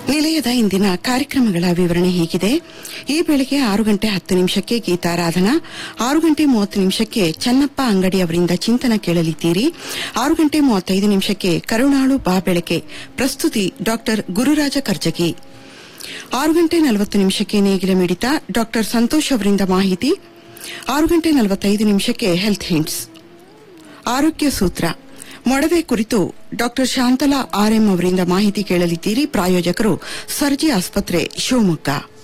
ನಿಲಯದ ಇಂದಿನ ಕಾರ್ಯಕ್ರಮಗಳ ವಿವರಣೆ ಹೀಗಿದೆ ಈ ಬೆಳಗ್ಗೆ ಆರು ಗಂಟೆ ಹತ್ತು ನಿಮಿಷಕ್ಕೆ ಗೀತಾರಾಧನಾ ಆರು ಗಂಟೆ ಮೂವತ್ತು ನಿಮಿಷಕ್ಕೆ ಚನ್ನಪ್ಪ ಅಂಗಡಿ ಅವರಿಂದ ಚಿಂತನ ಕೇಳಲಿದ್ದೀರಿ ಆರು ಗಂಟೆ ಮೂವತ್ತೈದು ನಿಮಿಷಕ್ಕೆ ಕರುಣಾಳು ಬಾ ಬೆಳಕೆ ಪ್ರಸ್ತುತಿ ಡಾಕ್ಟರ್ ಗುರುರಾಜ ಕರ್ಜಗಿ ಆರು ಗಂಟೆ ನಲವತ್ತು ನಿಮಿಷಕ್ಕೆ ನೇಗಿಲ ಮಿಡಿತ ಡಾಕ್ಟರ್ ಸಂತೋಷ್ ಅವರಿಂದ ಮಾಹಿತಿ ಆರು ಗಂಟೆ ನಲವತ್ತೈದು ನಿಮಿಷಕ್ಕೆ ಹೆಲ್ತ್ ಹಿಂಟ್ಸ್ ಆರೋಗ್ಯ ಸೂತ್ರ ಮೊಡವೆ ಕುರಿತು ಡಾಕ್ಟರ್ ಶಾಂತಲಾ ಆರ್ಎಂ ಅವರಿಂದ ಮಾಹಿತಿ ಕೇಳಲಿದ್ದೀರಿ ಪ್ರಾಯೋಜಕರು ಸರ್ಜಿ ಆಸ್ಪತ್ರೆ ಶಿವಮೊಗ್ಗ